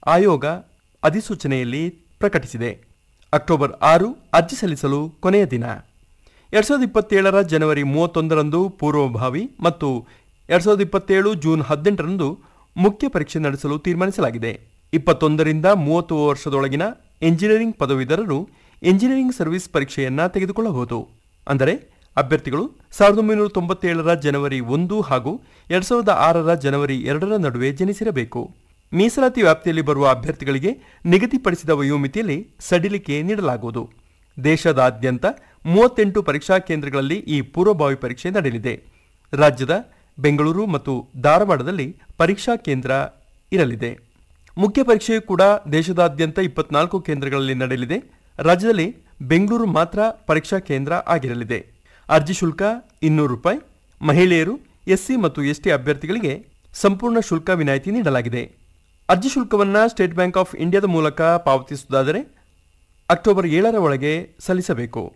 ಆಯೋಗ ಅಧಿಸೂಚನೆಯಲ್ಲಿ ಪ್ರಕಟಿಸಿದೆ ಅಕ್ಟೋಬರ್ ಆರು ಅರ್ಜಿ ಸಲ್ಲಿಸಲು ಕೊನೆಯ ದಿನ ಎರಡ್ ಸಾವಿರದ ಇಪ್ಪತ್ತೇಳರ ಜನವರಿ ಮೂವತ್ತೊಂದರಂದು ಪೂರ್ವಭಾವಿ ಮತ್ತು ಎರಡ್ ಸಾವಿರದ ಇಪ್ಪತ್ತೇಳು ಜೂನ್ ಹದಿನೆಂಟರಂದು ಮುಖ್ಯ ಪರೀಕ್ಷೆ ನಡೆಸಲು ತೀರ್ಮಾನಿಸಲಾಗಿದೆ ಇಪ್ಪತ್ತೊಂದರಿಂದ ಮೂವತ್ತು ವರ್ಷದೊಳಗಿನ ಎಂಜಿನಿಯರಿಂಗ್ ಪದವೀಧರರು ಎಂಜಿನಿಯರಿಂಗ್ ಸರ್ವಿಸ್ ಪರೀಕ್ಷೆಯನ್ನ ತೆಗೆದುಕೊಳ್ಳಬಹುದು ಅಂದರೆ ಅಭ್ಯರ್ಥಿಗಳು ಸಾವಿರದ ಒಂಬೈನೂರ ತೊಂಬತ್ತೇಳರ ಜನವರಿ ಒಂದು ಹಾಗೂ ಎರಡ್ ಸಾವಿರದ ಆರರ ಜನವರಿ ಎರಡರ ನಡುವೆ ಜನಿಸಿರಬೇಕು ಮೀಸಲಾತಿ ವ್ಯಾಪ್ತಿಯಲ್ಲಿ ಬರುವ ಅಭ್ಯರ್ಥಿಗಳಿಗೆ ನಿಗದಿಪಡಿಸಿದ ವಯೋಮಿತಿಯಲ್ಲಿ ಸಡಿಲಿಕೆ ನೀಡಲಾಗುವುದು ದೇಶದಾದ್ಯಂತ ಮೂವತ್ತೆಂಟು ಪರೀಕ್ಷಾ ಕೇಂದ್ರಗಳಲ್ಲಿ ಈ ಪೂರ್ವಭಾವಿ ಪರೀಕ್ಷೆ ನಡೆಯಲಿದೆ ರಾಜ್ಯದ ಬೆಂಗಳೂರು ಮತ್ತು ಧಾರವಾಡದಲ್ಲಿ ಪರೀಕ್ಷಾ ಕೇಂದ್ರ ಇರಲಿದೆ ಮುಖ್ಯ ಪರೀಕ್ಷೆಯು ಕೂಡ ದೇಶದಾದ್ಯಂತ ಇಪ್ಪತ್ನಾಲ್ಕು ಕೇಂದ್ರಗಳಲ್ಲಿ ನಡೆಯಲಿದೆ ರಾಜ್ಯದಲ್ಲಿ ಬೆಂಗಳೂರು ಮಾತ್ರ ಪರೀಕ್ಷಾ ಕೇಂದ್ರ ಆಗಿರಲಿದೆ ಅರ್ಜಿ ಶುಲ್ಕ ಇನ್ನೂರು ರೂಪಾಯಿ ಮಹಿಳೆಯರು ಎಸ್ಸಿ ಮತ್ತು ಎಸ್ಟಿ ಅಭ್ಯರ್ಥಿಗಳಿಗೆ ಸಂಪೂರ್ಣ ಶುಲ್ಕ ವಿನಾಯಿತಿ ನೀಡಲಾಗಿದೆ ಅರ್ಜಿ ಶುಲ್ಕವನ್ನು ಸ್ಟೇಟ್ ಬ್ಯಾಂಕ್ ಆಫ್ ಇಂಡಿಯಾದ ಮೂಲಕ ಪಾವತಿಸುವುದಾದರೆ ಅಕ್ಟೋಬರ್ ಏಳರ ಒಳಗೆ ಸಲ್ಲಿಸಬೇಕು